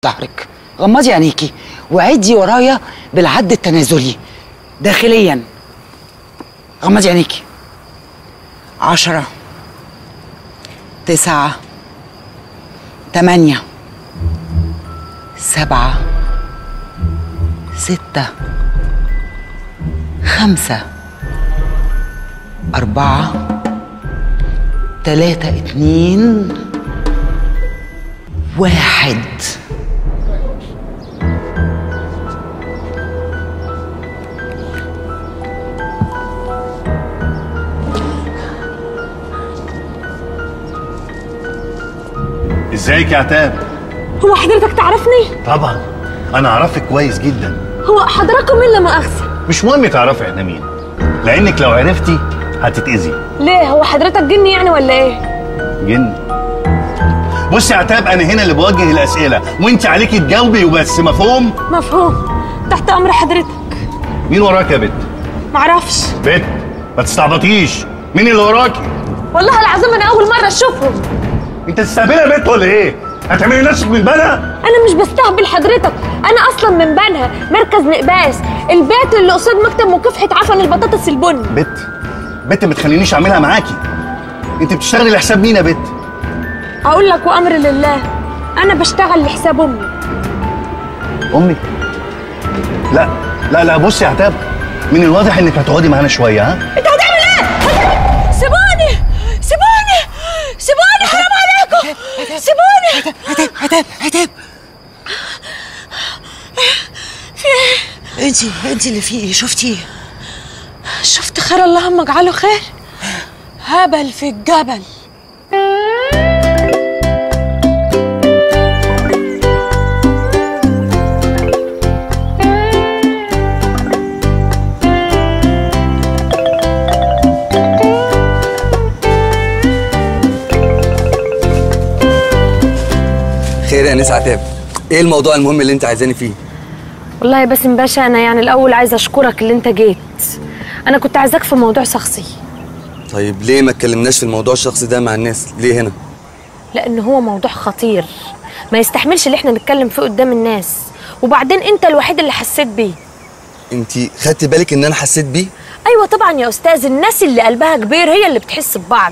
ظهرك غمضي عينيكي وعدي ورايا بالعد التنازلي داخليا غمضي عينيكي عشرة تسعة تمانية سبعة ستة خمسة أربعة تلاتة اتنين واحد ازيك يا عتاب هو حضرتك تعرفني؟ طبعا انا اعرفك كويس جدا هو حضراتكم مين لما أخذ؟ مش مهم تعرفي احنا مين لانك لو عرفتي هتتاذي ليه هو حضرتك جني يعني ولا إيه؟ جن بصي يا عتاب انا هنا اللي بوجه الاسئله وانت عليكي تجاوبي وبس مفهوم مفهوم تحت أمر حضرتك مين وراك يا بت معرفش بت ما تستعبطيش مين اللي وراكي والله العظيم أنا أول مرة أشوفهم انت تستهبلي يا بت ولا ايه هتعملي نفسك من بنا أنا مش بستهبل حضرتك أنا أصلا من بنها مركز مقباس البيت اللي قصاد مكتب مكافحة عفن البطاطس البني بت بت ما تخلينيش اعملها معاكي انت بتشتغلي لحساب مين يا بت أقول لك وأمر لله أنا بشتغل لحساب أمي امي لا لا لا بصي يا عتاب من الواضح انك هتقعدي معانا شويه ها أنت هتعمل إيه؟ سيبوني سيبوني سيبوني حرام عليكم سيبوني عتاب عتاب عتاب انتي انتي اللي فيه شفتي شفت خير اللهم اجعله خير هبل في الجبل خير يا ناس عتاب ايه الموضوع المهم اللي انت عايزاني فيه والله يا باسم باشا انا يعني الاول عايزه اشكرك اللي انت جيت انا كنت عايزاك في موضوع شخصي طيب ليه ما اتكلمناش في الموضوع الشخصي ده مع الناس ليه هنا لان هو موضوع خطير ما يستحملش اللي احنا نتكلم فيه قدام الناس وبعدين انت الوحيد اللي حسيت بيه انت خدت بالك ان انا حسيت بيه ايوه طبعا يا استاذ الناس اللي قلبها كبير هي اللي بتحس ببعض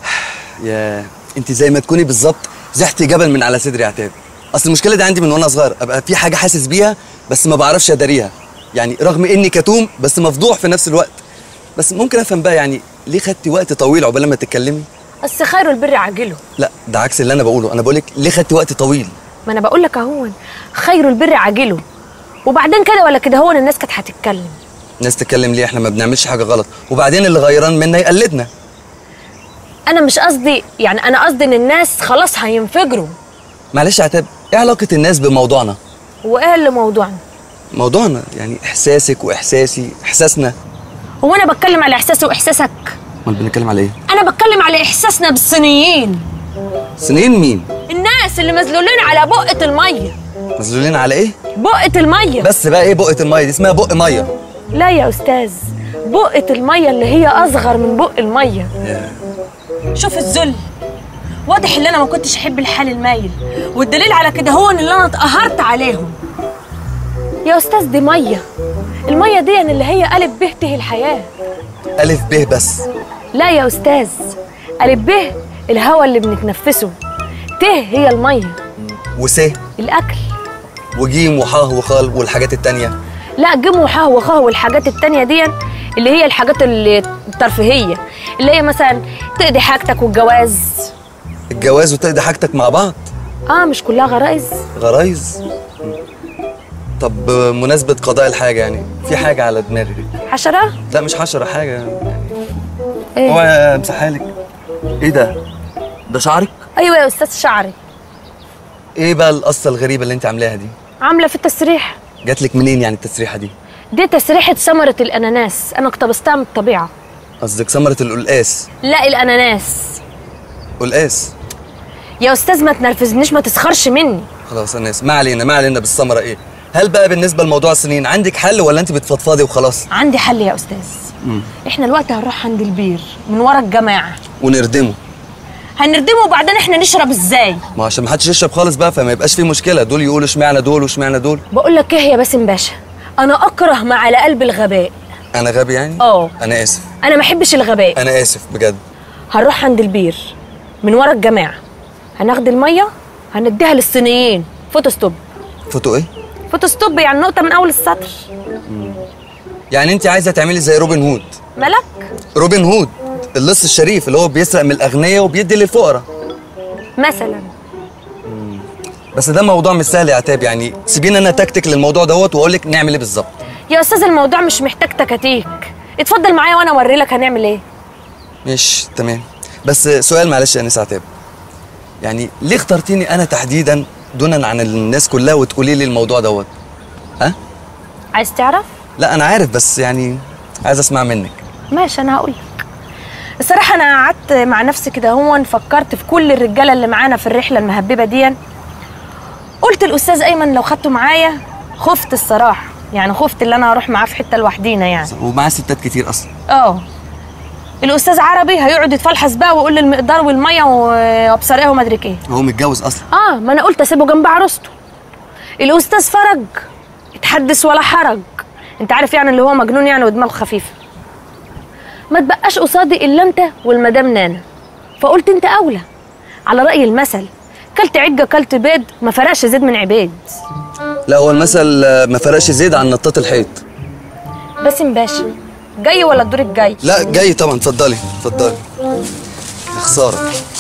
يا انت زي ما تكوني بالظبط زحتي جبل من على صدري عتاب اصل المشكله دي عندي من وانا صغير ابقى في حاجه حاسس بيها بس ما بعرفش اداريها يعني رغم اني كتوم بس مفضوح في نفس الوقت بس ممكن افهم بقى يعني ليه خدتي وقت طويل عقبال ما تتكلمي بس خير البر عاجله لا ده عكس اللي انا بقوله انا بقولك ليه خدتي وقت طويل ما انا بقول لك اهو خير البر عاجله وبعدين كده ولا كده هو الناس كانت هتتكلم الناس تتكلم ليه احنا ما بنعملش حاجه غلط وبعدين اللي غيران منا يقلدنا انا مش قصدي يعني انا قصدي ان الناس خلاص هينفجروا معلش يا عتاب ايه علاقه الناس بموضوعنا وايه اللي موضوعنا موضوعنا يعني احساسك واحساسي احساسنا هو انا بتكلم على احساسي واحساسك امال بنتكلم على ايه انا بتكلم على احساسنا بالصينيين سنين مين الناس اللي مذلولين على بقة المية مذلولين على ايه بقة المية بس بقى ايه بقه الميه دي اسمها بق ميه لا يا استاذ بقة المية اللي هي اصغر من بق المية شوف الذل واضح ان انا ما كنتش احب الحال المايل والدليل على كده هو ان انا اتقهرت عليهم يا استاذ دي ميه الميه دي اللي هي الف ب ت الحياه الف ب بس لا يا استاذ الف ب الهواء اللي بنتنفسه ت هي الميه وس الاكل وجيم وحاه وخال والحاجات التانية لا جيم وحاه وخاه والحاجات التانية دي اللي هي الحاجات اللي الترفيهيه اللي هي مثلا تقضي حاجتك والجواز الجواز وتقضي حاجتك مع بعض اه مش كلها غرائز غرايز طب مناسبة قضاء الحاجة يعني في حاجة على دماغي حشره لا مش حشرة حاجة يعني ايه هو امسحها ايه ده؟ ده شعرك؟ ايوه يا استاذ شعري ايه بقى القصة الغريبة اللي انت عاملاها دي؟ عامله في التسريح جات لك منين يعني التسريحة دي؟ دي تسريحه ثمره الاناناس انا اقتبستها من الطبيعه قصدك ثمرة القلقاس لا الاناناس قلقاس يا استاذ ما تنرفزنيش ما تسخرش مني خلاص انا اسف ما علينا ما علينا بالثمرة ايه؟ هل بقى بالنسبة لموضوع السنين عندك حل ولا انت بتفضفضي وخلاص؟ عندي حل يا استاذ احنا الوقت هنروح عند البير من ورا الجماعه ونردمه هنردمه وبعدين احنا نشرب ازاي ما هو عشان ما حدش يشرب خالص بقى فما يبقاش في مشكله دول يقولوا اشمعنى دول واشمعنى دول بقول لك ايه يا باسم باشا انا اكره ما على قلب الغباء انا غبي يعني اه. انا اسف انا ما احبش الغباء انا اسف بجد هنروح عند البير من ورا الجماعه هناخد الميه هنديها للصينيين فوتو ستوب فوتو ايه فوتو ستوب يعني نقطه من اول السطر يعني انت عايزه تعملي زي روبن هود ملك روبن هود اللص الشريف اللي هو بيسرق من الاغنياء وبيدي للفقراء مثلا بس ده موضوع مش سهل يا عتاب يعني سيبيني انا تكتك للموضوع دوت واقول لك نعمل ايه بالظبط يا استاذ الموضوع مش محتاج تكاتيك اتفضل معايا وانا اوري لك هنعمل ايه مش تمام بس سؤال معلش يا انسه عتاب يعني ليه اخترتيني انا تحديدا دونا عن الناس كلها وتقولي لي الموضوع دوت ها عايز تعرف لا انا عارف بس يعني عايز اسمع منك ماشي انا هقول لك الصراحه انا قعدت مع نفسي كده هو فكرت في كل الرجاله اللي معانا في الرحله المهببه دي قلت الاستاذ ايمن لو خدته معايا خفت الصراحه يعني خفت اللي انا هروح معاه في حته لوحدينا يعني ومعاه ستات كتير اصلا اه الاستاذ عربي هيقعد يتفلحس بقى ويقول لي المقدار والميه وابصر ايه وما ادري ايه هو متجوز اصلا اه ما انا قلت اسيبه جنب عروسته الاستاذ فرج اتحدث ولا حرج انت عارف يعني اللي هو مجنون يعني ودماغه خفيفه ما تبقاش قصادي الا انت والمدام نانا فقلت انت اولى على راي المثل كلت عجه كلت بيض ما فرقش زيد من عبيد لا هو المثل آه، ما فرقش زيد عن نطاط الحيط باسم باشا جاي ولا الدور الجاي لا جاي طبعا اتفضلي اتفضلي يا خساره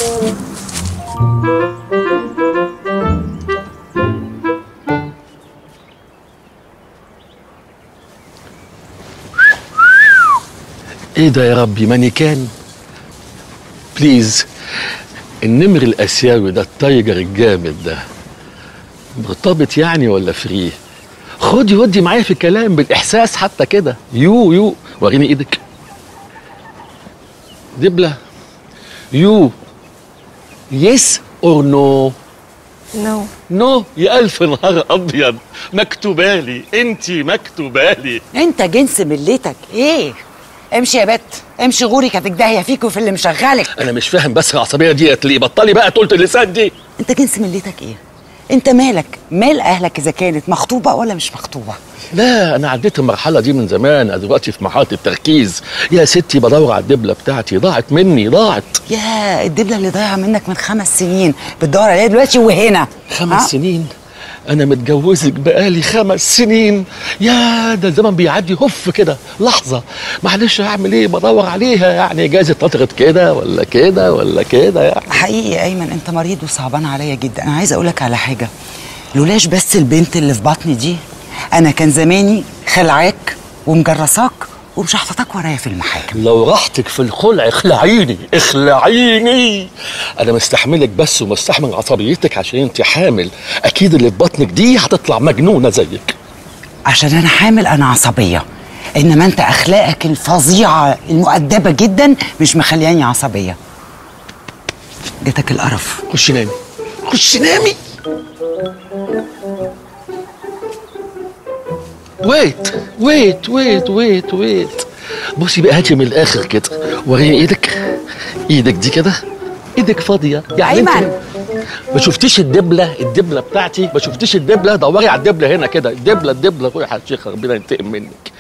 ايه ده يا ربي مانيكان بليز النمر الاسيوي ده التايجر الجامد ده مرتبط يعني ولا فري خدي ودي معايا في الكلام بالاحساس حتى كده يو يو وريني ايدك دبله يو يس اور نو نو نو يا الف نهار ابيض مكتوبالي انتي مكتوبالي انت جنس ملتك ايه امشي يا بت امشي غوري كانت داهيه فيك وفي اللي مشغلك انا مش فاهم بس العصبيه ديت ليه بطلي بقى طولة اللسان دي انت جنس ملتك ايه انت مالك مال اهلك اذا كانت مخطوبه ولا مش مخطوبه لا انا عديت المرحله دي من زمان انا دلوقتي في مرحله التركيز يا ستي بدور على الدبله بتاعتي ضاعت مني ضاعت يا الدبله اللي ضايعه منك من خمس سنين بتدور عليها دلوقتي وهنا خمس ها؟ سنين انا متجوزك بقالي خمس سنين يا ده الزمن بيعدي هف كده لحظه معلش هعمل ايه بدور عليها يعني جايز اتطرت كده ولا كده ولا كده يعني حقيقي يا ايمن انت مريض وصعبان عليا جدا انا عايزه اقولك على حاجه لولاش بس البنت اللي في بطني دي انا كان زماني خلعاك ومجرساك ومش هحطك ورايا في المحاكم لو راحتك في الخلع اخلعيني اخلعيني انا مستحملك بس ومستحمل عصبيتك عشان انت حامل اكيد اللي في بطنك دي هتطلع مجنونه زيك عشان انا حامل انا عصبيه انما انت اخلاقك الفظيعه المؤدبه جدا مش مخلياني عصبيه جاتك القرف خش نامي خش نامي ويت ويت ويت ويت ويت بصي بقى هاتي من الاخر كده وريني ايدك ايدك دي كده ايدك فاضيه يعني انت أيمن. ما شفتيش الدبله الدبله بتاعتي ما شفتيش الدبله دوري على الدبله هنا كده الدبله الدبله روحي يا شيخ ربنا ينتقم منك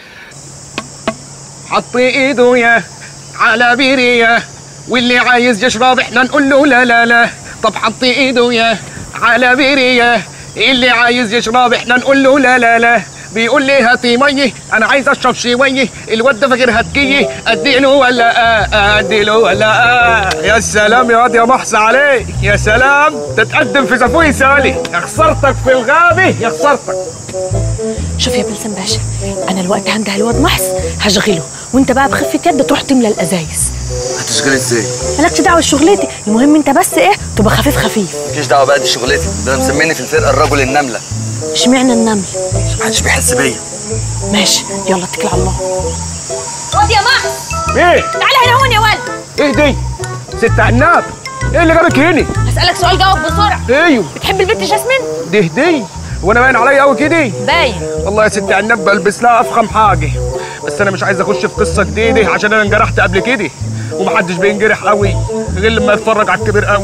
حط ايده يا على بيرية واللي عايز يشرب احنا نقول له لا لا لا طب حط ايده يا على بيرية اللي عايز يشرب احنا نقول له لا لا لا بيقول لي هاتي مي انا عايز اشرب شويه الواد ده فاكر هتكيه ادي له ولا آه ادي له ولا آه يا سلام يا واد يا محسن عليك يا سلام تتقدم في زفوي سالي يا خسرتك في الغابه يا خسرتك شوف يا بلسم باشا انا الوقت عندها الواد محس هشغله وانت بقى بخفة يد تروح تملى الازايز هتشغلي ازاي مالكش دعوه بشغلتي المهم انت بس ايه تبقى خفيف خفيف مفيش دعوه بقى دي شغلتي ده انا مسميني في الفرقه الرجل النمله اشمعنى النمل محدش بيحس بيا ماشي يلا اتكل على الله واد يا محس ايه تعالى هنا هون يا ولد ايه دي ست عناب ايه اللي جابك هنا هسألك سؤال جاوب بسرعة ايوه بتحب البنت جاسمين؟ دي هدي وانا باين عليا قوي كده باين والله يا ست عناب بلبس لها افخم حاجه بس انا مش عايز اخش في قصه جديده عشان انا انجرحت قبل كده ومحدش بينجرح قوي غير لما يتفرج على الكبير قوي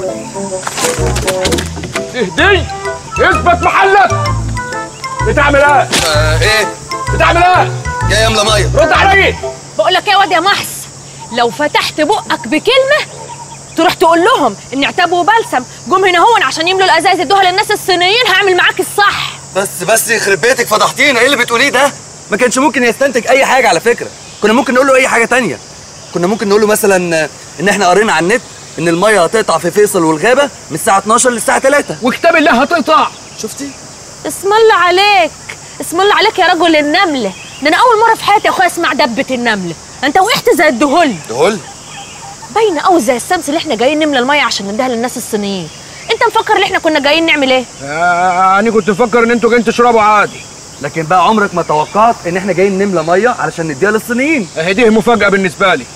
اهدي اثبت محلك بتعمل ايه آه ايه بتعمل ايه جاي املى ميه رد عليا بقول لك ايه يا واد يا محس لو فتحت بقك بكلمه تروح تقول لهم ان عتاب وبلسم جم هنا هون عشان يملوا الازايز يدوها للناس الصينيين هعمل معاك الصح بس بس يخرب بيتك فضحتينا ايه اللي بتقوليه ده ما كانش ممكن يستنتج اي حاجه على فكره كنا ممكن نقول له اي حاجه تانية كنا ممكن نقول له مثلا آه، ان احنا قرينا على النت ان الميه هتقطع في فيصل والغابه من الساعه 12 للساعه 3 وكتاب الله هتقطع شفتي اسم الله عليك اسم الله عليك يا رجل النمله ده انا اول مره في حياتي يا اخويا اسمع دبه النمله انت وقعت زي الدهول دهول باينه قوي زي السمس اللي احنا جايين نملى الميه عشان نديها للناس الصينيين انت مفكر ان احنا كنا جايين نعمل ايه آه انا كنت مفكر ان انتوا جايين تشربوا عادي لكن بقى عمرك ما توقعت ان احنا جايين نملى ميه علشان نديها للصينيين اهي دي مفاجاه بالنسبه لي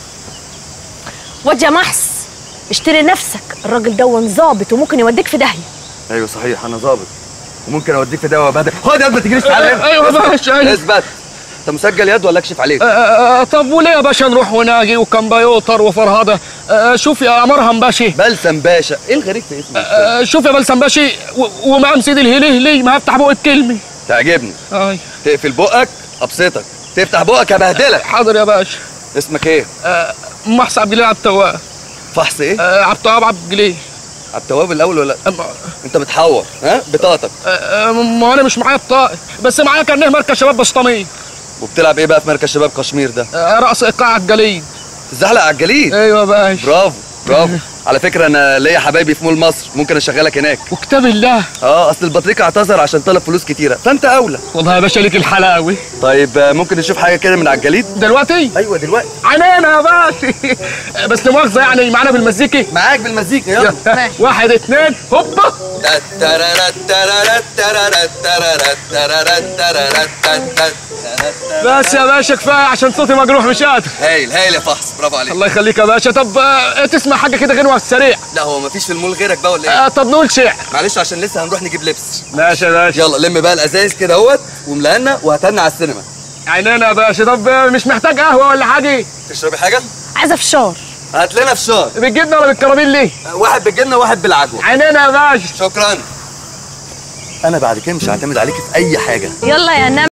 واد يا محس اشتري نفسك الراجل ده ظابط وممكن يوديك في داهيه ايوه صحيح انا ظابط وممكن اوديك في دواء بدل خد يد ما تجريش تعالى هنا. ايوه يا اثبت. باشا، أيوة. اثبت انت مسجل يد ولا اكشف عليك آه، آه، طب وليه يا باشا نروح وناجي وكمبيوتر وفرهده آه، شوف يا مرهم باشا بلسم باشا ايه الغريب في اسمك آه، شوف يا بلسم باشا و- ومقام سيدي الهليلي ما هفتح بقى بكلمه تعجبني اي تقفل بقك ابسطك تفتح بقك ابهدلك حاضر يا باشا اسمك ايه آه، محسن عبد الجليل عبد التواب فحص ايه آه، عبد التواب عبد الجليل عبد التواب الاول ولا آه، انت بتحور ها بطاقتك آه، ما انا مش معايا بطاقه بس معايا كارنيه مركز شباب بسطاميه وبتلعب ايه بقى في مركز شباب كشمير ده آه، رأس ايقاع الجليد تزحلق على الجليد ايوه يا باشا برافو برافو على فكره انا ليا حبايبي في مول مصر ممكن اشغلك هناك وكتاب الله اه اصل البطريق اعتذر عشان طلب فلوس كتيره فانت اولى والله يا باشا ليك الحلاوه طيب آه، ممكن نشوف حاجه كده من على الجليد دلوقتي ايوه دلوقتي عينينا يا باشا بس لا مؤاخذه يعني معانا بالمزيكا معاك بالمزيكا يلا واحد اتنين هوبا بس يا باشا كفايه عشان صوتي مجروح مش قادر هايل هايل يا فحص برافو عليك الله يخليك يا باشا طب آه، تسمع حاجه كده غنوه السريع لا هو مفيش في المول غيرك بقى ولا ايه آه، طب نقول شعر معلش عشان لسه هنروح نجيب لبس ماشي يا باشا يلا لم بقى الازايز كده اهوت وملهنا وهتنا على السينما عينينا يا باشا طب آه، مش محتاج قهوه ولا حاجه تشربي حاجه عايزه فشار هات لنا فشار بالجبنه ولا بالكراميل ليه واحد بالجبنه وواحد بالعجوه عينينا يا باشا شكرا انا بعد كده مش هعتمد عليك في اي حاجه يلا يا نمله